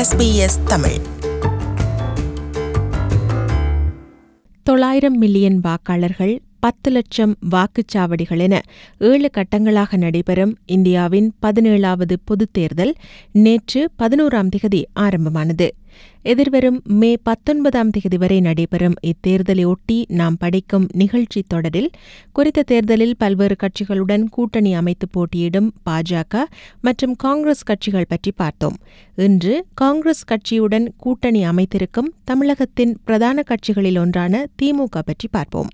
SBS Tamil தொள்ளாயிரம் million வாக்காளர்கள் பத்து லட்சம் வாக்குச்சாவடிகள் என ஏழு கட்டங்களாக நடைபெறும் இந்தியாவின் பதினேழாவது பொதுத் தேர்தல் நேற்று பதினோராம் திகதி ஆரம்பமானது எதிர்வரும் மே பத்தொன்பதாம் தேதி வரை நடைபெறும் இத்தேர்தலை ஒட்டி நாம் படிக்கும் நிகழ்ச்சி தொடரில் குறித்த தேர்தலில் பல்வேறு கட்சிகளுடன் கூட்டணி அமைத்து போட்டியிடும் பாஜக மற்றும் காங்கிரஸ் கட்சிகள் பற்றி பார்த்தோம் இன்று காங்கிரஸ் கட்சியுடன் கூட்டணி அமைத்திருக்கும் தமிழகத்தின் பிரதான கட்சிகளில் ஒன்றான திமுக பற்றி பார்ப்போம்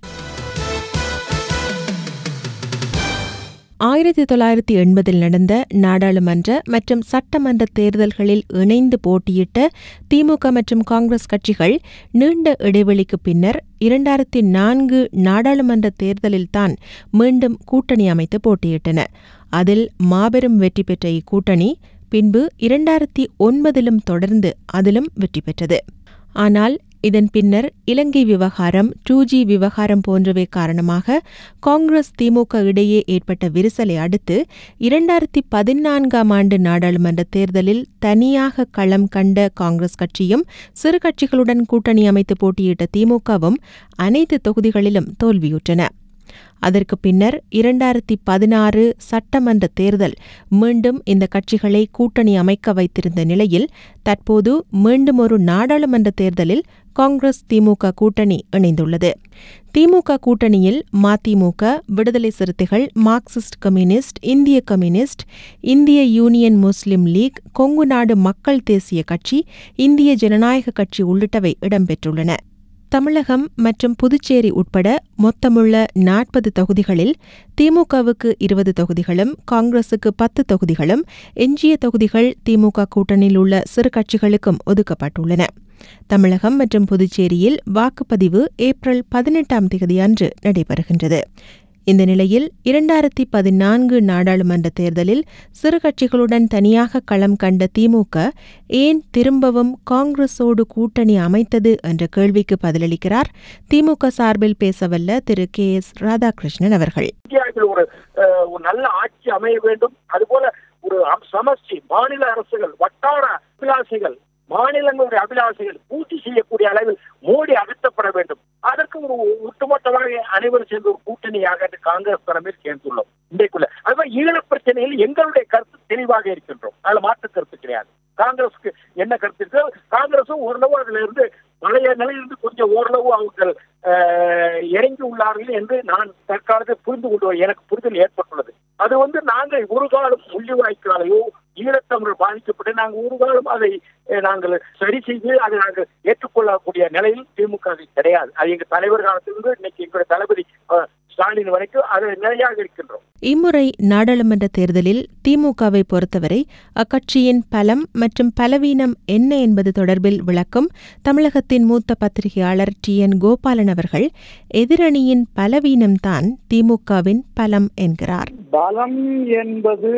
ஆயிரத்தி தொள்ளாயிரத்தி எண்பதில் நடந்த நாடாளுமன்ற மற்றும் சட்டமன்ற தேர்தல்களில் இணைந்து போட்டியிட்ட திமுக மற்றும் காங்கிரஸ் கட்சிகள் நீண்ட இடைவெளிக்கு பின்னர் இரண்டாயிரத்தி நான்கு நாடாளுமன்ற தேர்தலில்தான் மீண்டும் கூட்டணி அமைத்து போட்டியிட்டன அதில் மாபெரும் வெற்றி பெற்ற இக்கூட்டணி பின்பு இரண்டாயிரத்தி ஒன்பதிலும் தொடர்ந்து அதிலும் வெற்றி பெற்றது ஆனால் இதன் பின்னர் இலங்கை விவகாரம் டூ ஜி விவகாரம் போன்றவை காரணமாக காங்கிரஸ் திமுக இடையே ஏற்பட்ட விரிசலை அடுத்து இரண்டாயிரத்தி பதினான்காம் ஆண்டு நாடாளுமன்ற தேர்தலில் தனியாக களம் கண்ட காங்கிரஸ் கட்சியும் சிறு கட்சிகளுடன் கூட்டணி அமைத்து போட்டியிட்ட திமுகவும் அனைத்து தொகுதிகளிலும் தோல்வியுற்றன அதற்கு பின்னர் இரண்டாயிரத்தி பதினாறு சட்டமன்ற தேர்தல் மீண்டும் இந்த கட்சிகளை கூட்டணி அமைக்க வைத்திருந்த நிலையில் தற்போது மீண்டும் ஒரு நாடாளுமன்ற தேர்தலில் காங்கிரஸ் திமுக கூட்டணி இணைந்துள்ளது திமுக கூட்டணியில் மதிமுக விடுதலை சிறுத்தைகள் மார்க்சிஸ்ட் கம்யூனிஸ்ட் இந்திய கம்யூனிஸ்ட் இந்திய union Muslim league Kongu Nadu Makkal தேசிய கட்சி இந்திய ஜனநாயக கட்சி உள்ளிட்டவை இடம்பெற்றுள்ளன தமிழகம் மற்றும் புதுச்சேரி உட்பட மொத்தமுள்ள நாற்பது தொகுதிகளில் திமுகவுக்கு இருபது தொகுதிகளும் காங்கிரசுக்கு பத்து தொகுதிகளும் எஞ்சிய தொகுதிகள் திமுக கூட்டணியில் உள்ள சிறு கட்சிகளுக்கும் ஒதுக்கப்பட்டுள்ளன தமிழகம் மற்றும் புதுச்சேரியில் வாக்குப்பதிவு ஏப்ரல் பதினெட்டாம் தேதி அன்று நடைபெறுகின்றது இந்த நிலையில் இரண்டாயிரத்தி பதினான்கு நாடாளுமன்ற தேர்தலில் சிறு கட்சிகளுடன் தனியாக களம் கண்ட திமுக ஏன் திரும்பவும் காங்கிரஸோடு கூட்டணி அமைத்தது என்ற கேள்விக்கு பதிலளிக்கிறார் திமுக சார்பில் பேசவல்ல திரு கே எஸ் ராதாகிருஷ்ணன் அவர்கள் இந்தியாவில் ஒரு அஹ், ஒரு நல்ல ஆட்சி அமைய வேண்டும் அதுபோல ஒரு அம்- சமஷ்டி மாநில அரசுகள் வட்டார அபிலாஷைகள் மாநிலங்களுடைய அபிலாஷைகள் பூர்த்தி செய்யக்கூடிய அளவில் மோடி அகற்றப்பட வேண்டும் அதற்கு ஒரு ஒட்டுமொத்தமாக அனைவரும் சேர்ந்து ஒரு கூட்டணியாக காங்கிரஸ் தலைமையில் சேர்ந்துள்ளோம் இன்றைக்குள்ள அதுமாதிரி ஈழப் பிரச்சனையில் எங்களுடைய கருத்து தெளிவாக இருக்கின்றோம் அதுல மாற்று கருத்து கிடையாது காங்கிரஸுக்கு என்ன கருத்து இருக்கு காங்கிரஸும் ஓரளவு அதுல இருந்து பழைய நிலையிலிருந்து கொஞ்சம் ஓரளவு அவர்கள் அஹ், இறங்கி உள்ளார்கள் என்று நான் தற்காலத்தில் புரிந்து கொண்டு எனக்கு புரிதல் ஏற்பட்டுள்ளது அது வந்து நாங்கள் ஒரு காலம் முள்ளிவாய்க்காலையோ ஈழத்தமிழர் பாதிக்கப்பட்டு நாங்கள் ஒரு காலம் அதை அஹ், நாங்கள் சரி செய்து அதை நாங்கள் ஏற்றுக்கொள்ளக்கூடிய நிலையில் திமுக அது கிடையாது அது எங்க தலைவர் காலத்திலிருந்து இன்னைக்கு எங்களுடைய தளபதி அஹ், ஸ்டாலின் வரைக்கும் அது நிலையாக இருக்கின்றோம் இம்முறை நாடாளுமன்ற தேர்தலில் திமுகவை பொறுத்தவரை அக்கட்சியின் பலம் மற்றும் பலவீனம் என்ன என்பது தொடர்பில் விளக்கும் தமிழகத்தின் மூத்த பத்திரிகையாளர் டி என் கோபாலன் அவர்கள் எதிரணியின் பலவீனம்தான் திமுகவின் பலம் என்கிறார் பலம் என்பது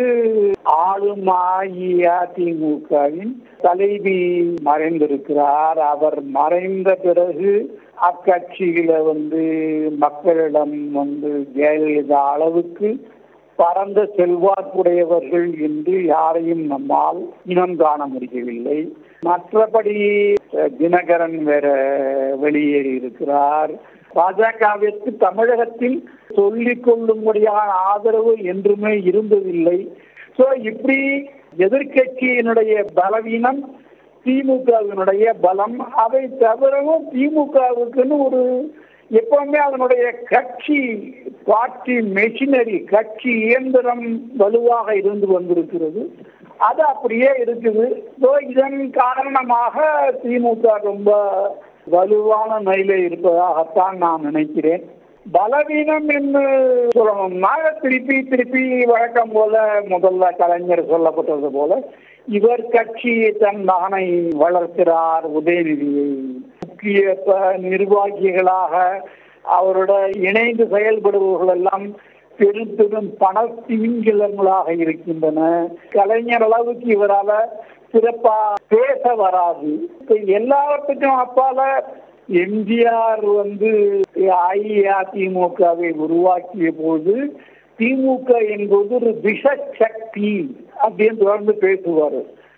ஆளும் அஇஅதிமுகவின் தலைவி மறைந்திருக்கிறார் அவர் மறைந்த பிறகு அக்கட்சியில வந்து மக்களிடம் வந்து ஜெயலலிதா அளவுக்கு பரந்த செல்வாக்குடையவர்கள் என்று யாரையும் நம்மால் இனம் காண முடியவில்லை மற்றபடி அஹ், தினகரன் வேற வெளியேறி இருக்கிறார் பாஜகவிற்கு தமிழகத்தில் சொல்லிக் கொள்ளும்படியான ஆதரவு என்றுமே இருந்ததில்லை சோ இப்படி எதிர்க்கட்சியினுடைய பலவீனம் திமுகவினுடைய பலம் அதை தவிரவும் திமுகவுக்குன்னு ஒரு எப்பவுமே அதனுடைய கட்சி பார்ட்டி மெஷினரி கட்சி இயந்திரம் வலுவாக இருந்து வந்திருக்கிறது அது அப்படியே இருக்குது So, இதன் காரணமாக திமுக ரொம்ப வலுவான நிலையில இருப்பதாகத்தான் நான் நினைக்கிறேன் பலவீனம் என்று சொல்லணும்னா திருப்பி திருப்பி வழக்கம் போல முதல்ல கலைஞர் சொல்லப்பட்டது போல இவர் கட்சி தன் மகனை வளர்க்கிறார் உதயநிதியை முக்கிய ப- நிர்வாகிகளாக அவரோட இணைந்து செயல்படுபவர்கள் எல்லாம் பெரும் பெரும் பண திமிங்கிலங்களாக இருக்கின்றன கலைஞர் அளவுக்கு இவரால சிறப்பா பேச வராது இப்ப எல்லாத்துக்கும் அப்பால எம்ஜிஆர் வந்து அஇஅதிமுகவை உருவாக்கிய போது திமுக என்பது ஒரு விஷ சக்தி அப்படின்னு தொடர்ந்து பேசுவார்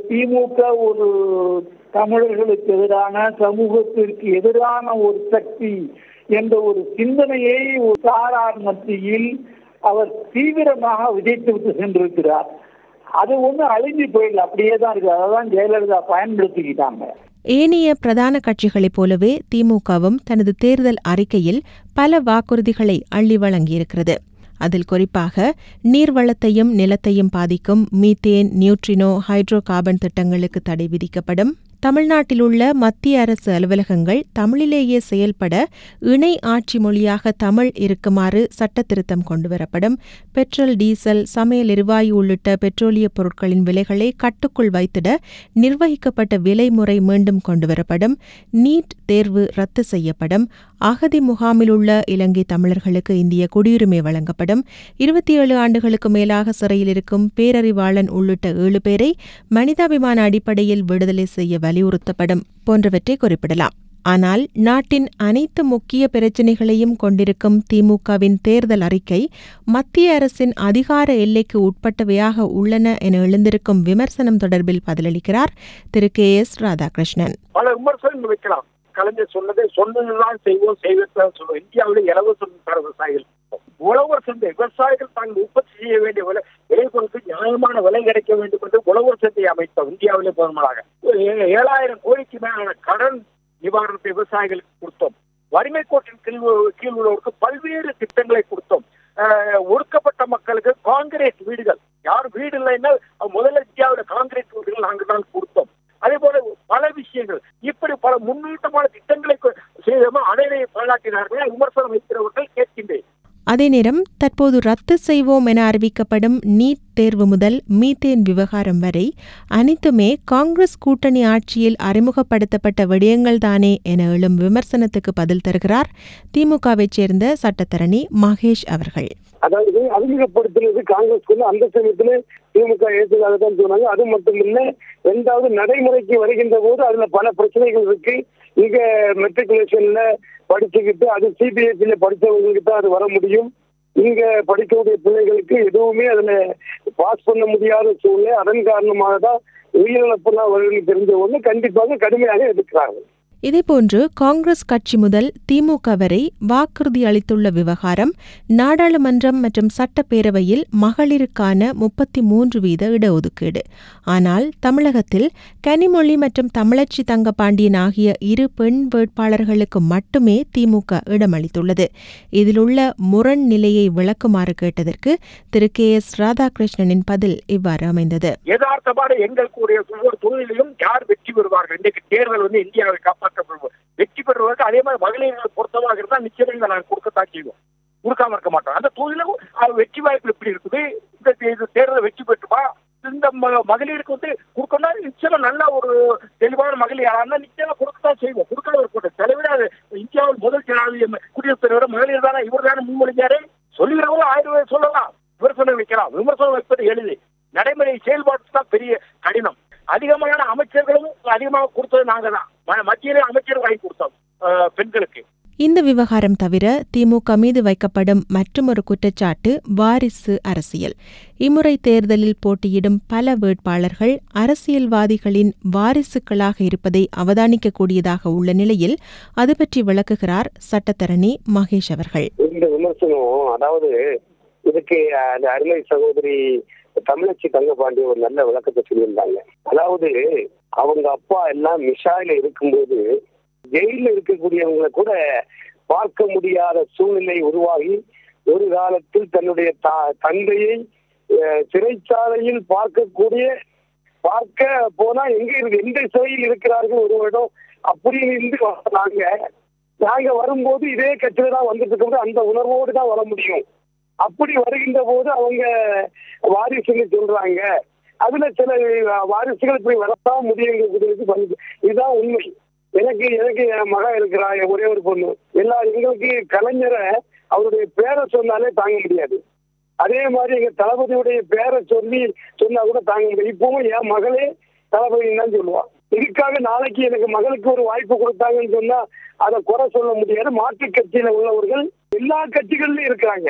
திமுக ஒரு தமிழர்களுக்கு எதிரான சமூகத்திற்கு எதிரான ஒரு சக்தி என்ற ஒரு சிந்தனையை ஒரு சாரார் மத்தியில் அவர் தீவிரமாக விதைத்து விட்டு சென்றிருக்கிறார் அது ஒண்ணு அழிஞ்சு போயிடல அப்படியே தான் இருக்கு அதான் ஜெயலலிதா பயன்படுத்திக்கிட்டாங்க ஏனைய பிரதான கட்சிகளைப் போலவே திமுகவும் தனது தேர்தல் அறிக்கையில் பல வாக்குறுதிகளை அள்ளி வழங்கியிருக்கிறது அதில் குறிப்பாக நீர்வளத்தையும் நிலத்தையும் பாதிக்கும் மீத்தேன் நியூட்ரினோ ஹைட்ரோ கார்பன் திட்டங்களுக்கு தடை விதிக்கப்படும் தமிழ்நாட்டில் உள்ள மத்திய அரசு அலுவலகங்கள் தமிழிலேயே செயல்பட இணை ஆட்சி மொழியாக தமிழ் இருக்குமாறு சட்ட திருத்தம் கொண்டுவரப்படும் பெட்ரோல் டீசல் சமையல் எரிவாயு உள்ளிட்ட பெட்ரோலிய பொருட்களின் விலைகளை கட்டுக்குள் வைத்திட நிர்வகிக்கப்பட்ட விலை முறை மீண்டும் கொண்டுவரப்படும் நீட் தேர்வு ரத்து செய்யப்படும் அகதி முகாமில் உள்ள இலங்கை தமிழர்களுக்கு இந்திய குடியுரிமை வழங்கப்படும் இருபத்தி ஏழு ஆண்டுகளுக்கு மேலாக சிறையில் இருக்கும் பேரறிவாளன் உள்ளிட்ட ஏழு பேரை மனிதாபிமான அடிப்படையில் விடுதலை செய்ய வலியுறுத்தப்படும் போன்றவற்றை குறிப்பிடலாம் ஆனால் நாட்டின் அனைத்து முக்கிய பிரச்சினைகளையும் கொண்டிருக்கும் திமுகவின் தேர்தல் அறிக்கை மத்திய அரசின் அதிகார எல்லைக்கு உட்பட்டவையாக உள்ளன என எழுந்திருக்கும் விமர்சனம் தொடர்பில் பதிலளிக்கிறார் திரு கே எஸ் ராதாகிருஷ்ணன் பல விமர்சனம் வைக்கலாம் கலைஞர் சொன்னதை சொன்னதுதான் செய்வோம் செய்வதுதான் சொல்லுவோம் இந்தியாவில் இலவச மின்சார விவசாயிகள் உழவர் சந்தை விவசாயிகள் தாங்கள் உற்பத்தி செய்ய வேண்டிய விலை விளைபொருளுக்கு நியாயமான விலை கிடைக்க வேண்டும் என்று உழவர் சந்தையை அமைத்தோம் இந்தியாவிலே முதன்முறையாக ஏ- ஏழாயிரம் கோடிக்கு மேலான கடன் நிவாரணத்தை விவசாயிகளுக்கு கொடுத்தோம் வறுமை கோட்டின் கீழ் உள்ள- கீழ் உள்ளவருக்கு பல்வேறு திட்டங்களை கொடுத்தோம் அஹ், ஒடுக்கப்பட்ட மக்களுக்கு காங்கிரீட் வீடுகள் யார் வீடு இல்லைன்னா முதல்ல இந்தியாவில் காங்கிரீட் வீடுகள் நாங்கள் தான் கொடுத்தோம் அதே போல பல விஷயங்கள் இப்படி பல முன்னூட்டமான திட்டங்களை கொ- செய்தோமோ அடையை பாராட்டினார்கள் விமர்சனம் வைக்கிறவர்கள் கேட்கின்றேன் அதே நேரம் தற்போது ரத்து செய்வோம் என அறிவிக்கப்படும் நீட் தேர்வு முதல் மீத்தேன் விவகாரம் வரை அனைத்துமே காங்கிரஸ் கூட்டணி ஆட்சியில் அறிமுகப்படுத்தப்பட்ட விடயங்கள்தானே என எழும் விமர்சனத்துக்கு பதில் தருகிறார் திமுகவைச் சேர்ந்த சட்டத்தரணி மகேஷ் அவர்கள் அதாவது அறிமுகப்படுத்தினது காங்கிரஸ் அந்த சமயத்துல திமுக ஏற்றதாக தான் சொன்னாங்க அது மட்டும் இல்ல ரெண்டாவது நடைமுறைக்கு வருகின்ற போது அதுல பல பிரச்சனைகள் இருக்கு இங்க மெட்ரிகுலேஷன்ல படிச்சுக்கிட்டு அது சிபிஎஸ்சில படிச்சவங்களுக்கு தான் அது வர முடியும் இங்க படிக்கக்கூடிய பிள்ளைகளுக்கு எதுவுமே அதுல பாஸ் பண்ண முடியாத சூழ்நிலை அதன் காரணமாக தான் உயிரிழப்புலாம் வரும்னு தெரிஞ்ச ஒண்ணு கண்டிப்பாக கடுமையாக எதிர்க்கிறார்கள் இதேபோன்று காங்கிரஸ் கட்சி முதல் திமுக வரை வாக்குறுதி அளித்துள்ள விவகாரம் நாடாளுமன்றம் மற்றும் சட்டப்பேரவையில் மகளிருக்கான முப்பத்தி மூன்று வீத இடஒதுக்கீடு ஆனால் தமிழகத்தில் கனிமொழி மற்றும் தமிழச்சி தங்கபாண்டியன் ஆகிய இரு பெண் வேட்பாளர்களுக்கு மட்டுமே திமுக இடமளித்துள்ளது இதிலுள்ள முரண் நிலையை விளக்குமாறு கேட்டதற்கு திரு கே எஸ் ராதாகிருஷ்ணனின் பதில் இவ்வாறு அமைந்தது யதார்த்தமான எங்கள் கூடிய ஒவ்வொரு தொழிலையும் யார் வெற்றி பெறுவார்கள் இன்றைக்கு தேர்தல் வந்து இந்தியாவை காப்பாற்றப்படுவோம் வெற்றி பெறுவதற்கு அதே மாதிரி மகளிர்களை பொருத்தமாக இருந்தால் நிச்சயமாக இதை நாங்கள் கொடுக்கத்தான் செய்வோம் கொடுக்காம இருக்க மாட்டோம் அந்த தொழிலும் அது வெற்றி வாய்ப்பு எப்படி இருக்குது இந்த தே- இந்த தேர்தல் வெற்றி பெற்றுமா இந்த ம- மகளிருக்கு வந்து கொடுக்கணும் நிச்சயமா நல்ல ஒரு தெளிவான மகளிர் யாரா நிச்சயமா கொடுக்கத்தான் செய்வோம் கொடுக்காம இருக்கட்டும் தலைவர் அது இந்தியாவில் முதல் ஜனாதிபதி குடியரசுத் தலைவர் மகளிர் தானே இவர் தானே முன்மொழிஞ்சாரு சொல்லுகிறவங்க ஆயிரம் பேர் சொல்லலாம் விமர்சனம் வைக்கலாம் விமர்சனம் வைப்பது எளிது நடைமுறை செயல்பாட்டு தான் பெரிய கடினம் அதிகமான அமைச்சர்களும் அதிகமாக கொடுத்தது நாங்க தான் ம- மத்தியிலே அமைச்சர் வாங்கி கொடுத்தோம் அஹ், பெண்களுக்கு இந்த விவகாரம் தவிர திமுக மீது வைக்கப்படும் மற்றுமொரு குற்றச்சாட்டு வாரிசு அரசியல் இம்முறை தேர்தலில் போட்டியிடும் பல வேட்பாளர்கள் அரசியல்வாதிகளின் வாரிசுகளாக இருப்பதை அவதானிக்கக்கூடியதாக உள்ள நிலையில் அது பற்றி விளக்குகிறார் சட்டத்தரணி மகேஷ் அவர்கள் இந்த விமர்சனம் அதாவது இதுக்கு அஹ், அந்த அருமை சகோதரி தமிழச்சி தங்கபாண்டி ஒரு நல்ல விளக்கத்தை சொல்லியிருந்தாங்க அதாவது அவங்க அப்பா எல்லாம் மிஷாயில இருக்கும்போது ஜெயில இருக்கக்கூடியவங்களை கூட பார்க்க முடியாத சூழ்நிலை உருவாகி ஒரு காலத்தில் தன்னுடைய தா- தந்தையை அஹ், சிறைச்சாலையில் பார்க்கக்கூடிய பார்க்க போனா எங்க இருக்கு எந்த சிறையில் இருக்கிறார்கள் ஒரு இடம் அப்படின்னு இருந்து நாங்க நாங்க வரும்போது இதே கட்சியில தான் வந்துட்டு இருக்கும்போது அந்த உணர்வோடு தான் வர முடியும் அப்படி வருகின்ற போது அவங்க வாரிசுன்னு சொல்றாங்க அதுல சில வாரிசுகள் இப்படி வரத்தான் முடியுங்கிறது வந்து இதுதான் உண்மை எனக்கு எனக்கு என் மகன் இருக்கிறா என் ஒரே ஒரு பொண்ணு எல்லா எங்களுக்கு கலைஞரை அவருடைய பேரை சொன்னாலே தாங்க முடியாது அதே மாதிரி எங்க தளபதியுடைய பேரை சொல்லி சொன்னா கூட தாங்க முடியாது இப்பவும் என் மகளே தளபதின்னு தான் சொல்லுவா இதுக்காக நாளைக்கு எனக்கு மகளுக்கு ஒரு வாய்ப்பு கொடுத்தாங்கன்னு சொன்னா அதை குறை சொல்ல முடியாது மாற்று கட்சியில உள்ளவர்கள் எல்லா கட்சிகள்லயும் இருக்கிறாங்க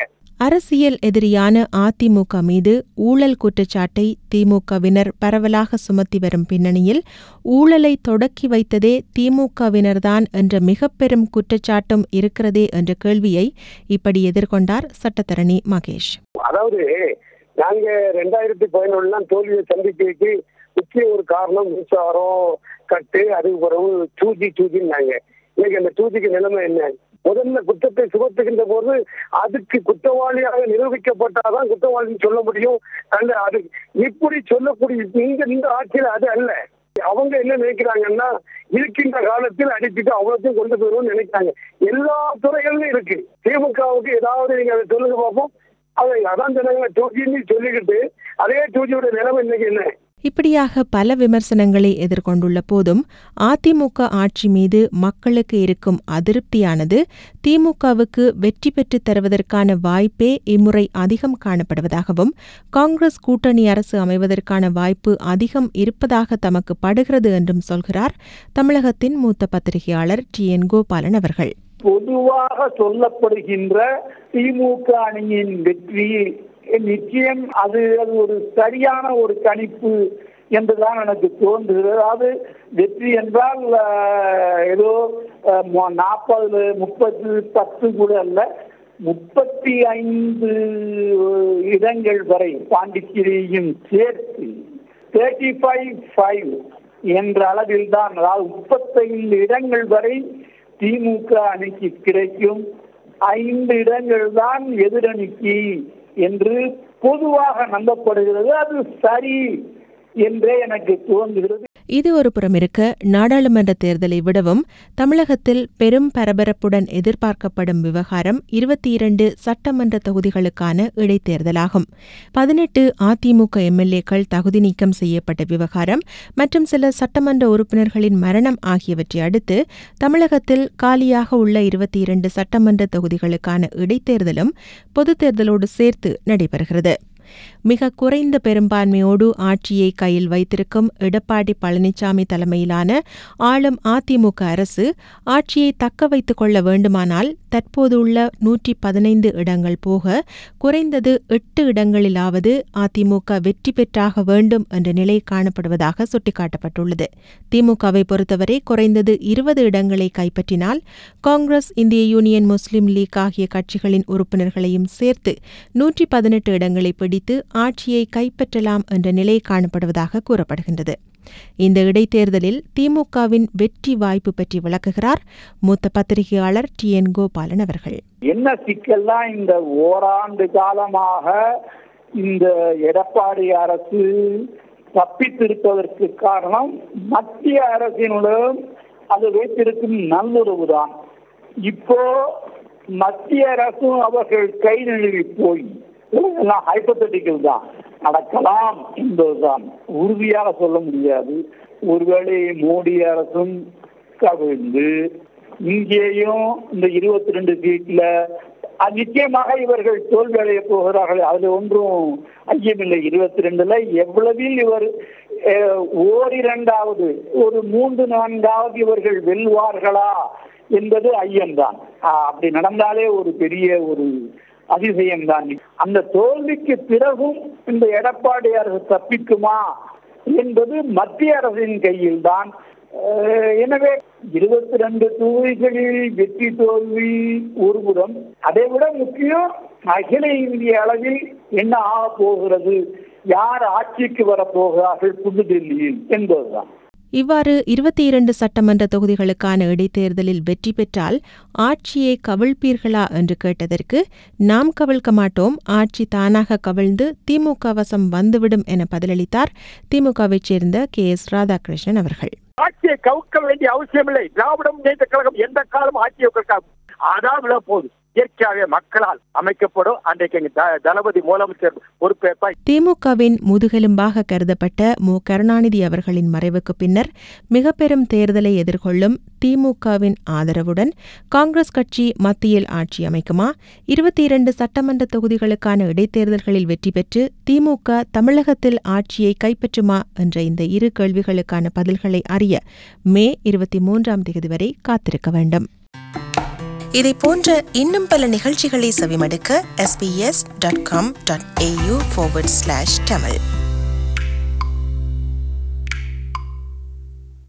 அரசியல் எதிரியான அதிமுக மீது ஊழல் குற்றச்சாட்டை திமுகவினர் பரவலாக சுமத்தி வரும் பின்னணியில் ஊழலை தொடக்கி வைத்ததே திமுகவினர்தான் என்ற மிக பெரும் குற்றச்சாட்டும் இருக்கிறதே என்ற கேள்வியை இப்படி எதிர்கொண்டார் சட்டத்தரணி மகேஷ் அதாவது நாங்க ரெண்டாயிரத்தி பதினொன்னுலாம் தோல்வியை சந்திக்கிறதுக்கு முக்கிய ஒரு காரணம் மின்சாரம் கட்டு அதுக்கு பிறகு டூஜி டூஜின்னாங்க இன்னைக்கு அந்த டூஜிக்கு நிலைமை என்ன முதல்ல குற்றத்தை சுமத்துகின்ற போது அதுக்கு குற்றவாளியாக நிரூபிக்கப்பட்டாதான் குற்றவாளின்னு சொல்ல முடியும் அந்த அது இப்படி சொல்லக்கூடிய இந்த இந்த ஆட்சியில் அது அல்ல அவங்க என்ன நினைக்கிறாங்கன்னா இருக்கின்ற காலத்தில் அடிச்சுட்டு அவ்வளோத்தையும் கொண்டு போயிடுவோம்னு நினைக்கிறாங்க எல்லா துறைகளிலும் இருக்கு திமுகவுக்கு ஏதாவது நீங்க அதை சொல்லுங்க பார்ப்போம் அதை அதான் சொன்னாங்க டூஜின்னு சொல்லிக்கிட்டு அதே டூஜியோட நிலைமை இன்னைக்கு என்ன இப்படியாக பல விமர்சனங்களை எதிர்கொண்டுள்ள போதும் அதிமுக ஆட்சி மீது மக்களுக்கு இருக்கும் அதிருப்தியானது திமுகவுக்கு வெற்றி பெற்றுத் தருவதற்கான வாய்ப்பே இம்முறை அதிகம் காணப்படுவதாகவும் காங்கிரஸ் கூட்டணி அரசு அமைவதற்கான வாய்ப்பு அதிகம் இருப்பதாக தமக்கு படுகிறது என்றும் சொல்கிறார் தமிழகத்தின் மூத்த பத்திரிகையாளர் டி என் கோபாலன் அவர்கள் பொதுவாக சொல்லப்படுகின்ற திமுக அணியின் வெற்றி நிச்சயம் அது அது ஒரு சரியான ஒரு கணிப்பு என்றுதான் எனக்கு தோன்றுகிறது அது வெற்றி என்றால் அஹ், ஏதோ நாற்பது முப்பது பத்து கூட அல்ல முப்பத்தி ஐந்து இடங்கள் வரை பாண்டிச்சேரியும் சேர்த்து தேர்ட்டி ஃபைவ் ஃபைவ் என்ற அளவில் தான் அதாவது முப்பத்தைந்து இடங்கள் வரை திமுக அணிக்கு கிடைக்கும் ஐந்து இடங்கள் தான் எதிரணிக்கு என்று பொதுவாக நம்பப்படுகிறது அது சரி என்றே எனக்கு தோன்றுகிறது இது ஒரு புறம் இருக்க நாடாளுமன்ற தேர்தலை விடவும் தமிழகத்தில் பெரும் பரபரப்புடன் எதிர்பார்க்கப்படும் விவகாரம் இருபத்தி இரண்டு சட்டமன்ற தொகுதிகளுக்கான இடைத்தேர்தலாகும் பதினெட்டு அதிமுக எம்எல்ஏக்கள் தகுதி நீக்கம் செய்யப்பட்ட விவகாரம் மற்றும் சில சட்டமன்ற உறுப்பினர்களின் மரணம் ஆகியவற்றை அடுத்து தமிழகத்தில் காலியாக உள்ள இருபத்தி இரண்டு சட்டமன்ற தொகுதிகளுக்கான இடைத்தேர்தலும் பொதுத் தேர்தலோடு சேர்த்து நடைபெறுகிறது மிக குறைந்த பெரும்பான்மையோடு ஆட்சியை கையில் வைத்திருக்கும் எடப்பாடி பழனிசாமி தலைமையிலான ஆளும் அதிமுக அரசு ஆட்சியை தக்க வைத்துக் கொள்ள வேண்டுமானால் தற்போதுள்ள நூற்றி பதினைந்து இடங்கள் போக குறைந்தது எட்டு இடங்களிலாவது அதிமுக வெற்றி பெற்றாக வேண்டும் என்ற நிலை காணப்படுவதாக சுட்டிக்காட்டப்பட்டுள்ளது திமுகவை பொறுத்தவரை குறைந்தது இருபது இடங்களை கைப்பற்றினால் காங்கிரஸ் இந்திய யூனியன் முஸ்லிம் லீக் ஆகிய கட்சிகளின் உறுப்பினர்களையும் சேர்த்து நூற்றி பதினெட்டு இடங்களை பிடித்து ஆட்சியை கைப்பற்றலாம் என்ற நிலை காணப்படுவதாக கூறப்படுகின்றது இந்த இடைத்தேர்தலில் திமுகவின் வெற்றி வாய்ப்பு பற்றி விளக்குகிறார் மூத்த பத்திரிகையாளர் டி என் கோபாலன் அவர்கள் என்ன சிக்கல்னா இந்த ஓராண்டு காலமாக இந்த எடப்பாடி அரசு தப்பித்திருப்பதற்கு காரணம் மத்திய அரசினுடன் அது வைத்திருக்கும் நல்லுறவு தான் இப்போ மத்திய அரசும் அவர்கள் கை நழுவி போய் எல்லாம் ஹைப்பத்தட்டிக்கல் தான் நடக்கலாம் என்பதுதான் உறுதியாக சொல்ல முடியாது ஒருவேளை மோடி அரசும் கவிழ்ந்து இங்கேயும் இந்த இருபத்தி ரெண்டு சீட்ல அஹ், நிச்சயமாக இவர்கள் தோல்வி அடைய போகிறார்கள் அதுல ஒன்றும் ஐயமில்லை இருபத்தி ரெண்டுல எவ்வளவில் இவர் அஹ், ஓரிரண்டாவது ஒரு மூன்று நான்காவது இவர்கள் வெல்வார்களா என்பது ஐயம்தான் அஹ், அப்படி நடந்தாலே ஒரு பெரிய ஒரு அதிசயம்தான் அந்த தோல்விக்கு பிறகும் இந்த எடப்பாடி அரசு தப்பிக்குமா என்பது மத்திய அரசின் கையில் தான் எனவே இருபத்தி ரெண்டு தொகுதிகளில் வெற்றி தோல்வி ஒருபுறம் அதை விட முக்கியம் அகில இந்திய அளவில் என்ன ஆக போகிறது யார் ஆட்சிக்கு வரப்போகிறார்கள் புதுடெல்லியில் என்பதுதான் இவ்வாறு இருபத்தி இரண்டு சட்டமன்ற தொகுதிகளுக்கான இடைத்தேர்தலில் வெற்றி பெற்றால் ஆட்சியை கவிழ்ப்பீர்களா என்று கேட்டதற்கு நாம் கவிழ்க்க மாட்டோம் ஆட்சி தானாக கவிழ்ந்து திமுக வசம் வந்துவிடும் என பதிலளித்தார் திமுகவைச் சேர்ந்த கே எஸ் ராதாகிருஷ்ணன் அவர்கள் ஆட்சியை கவுக்க வேண்டிய அவசியம் இல்லை திராவிட முன்னேற்ற கழகம் எந்த காலம் ஆட்சியை கவுக்க அதான் விழ போகுது இயற்கையாகவே மக்களால் அமைக்கப்படும் அன்றைக்கு எங்க த- தளபதி முதலமைச்சர் பொறுப்பேற்பாய் திமுகவின் முதுகெலும்பாக கருதப்பட்ட மு கருணாநிதி அவர்களின் மறைவுக்கு பின்னர் மிக பெரும் தேர்தலை எதிர்கொள்ளும் திமுகவின் ஆதரவுடன் காங்கிரஸ் கட்சி மத்தியில் ஆட்சி அமைக்குமா இருபத்தி இரண்டு சட்டமன்ற தொகுதிகளுக்கான இடைத்தேர்தல்களில் வெற்றி பெற்று திமுக தமிழகத்தில் ஆட்சியை கைப்பற்றுமா என்ற இந்த இரு கேள்விகளுக்கான பதில்களை அறிய மே இருபத்தி மூன்றாம் தேதி வரை காத்திருக்க வேண்டும் இதை போன்ற இன்னும் பல நிகழ்ச்சிகளை செவிமடுக்க sbs.com.au forward slash tamil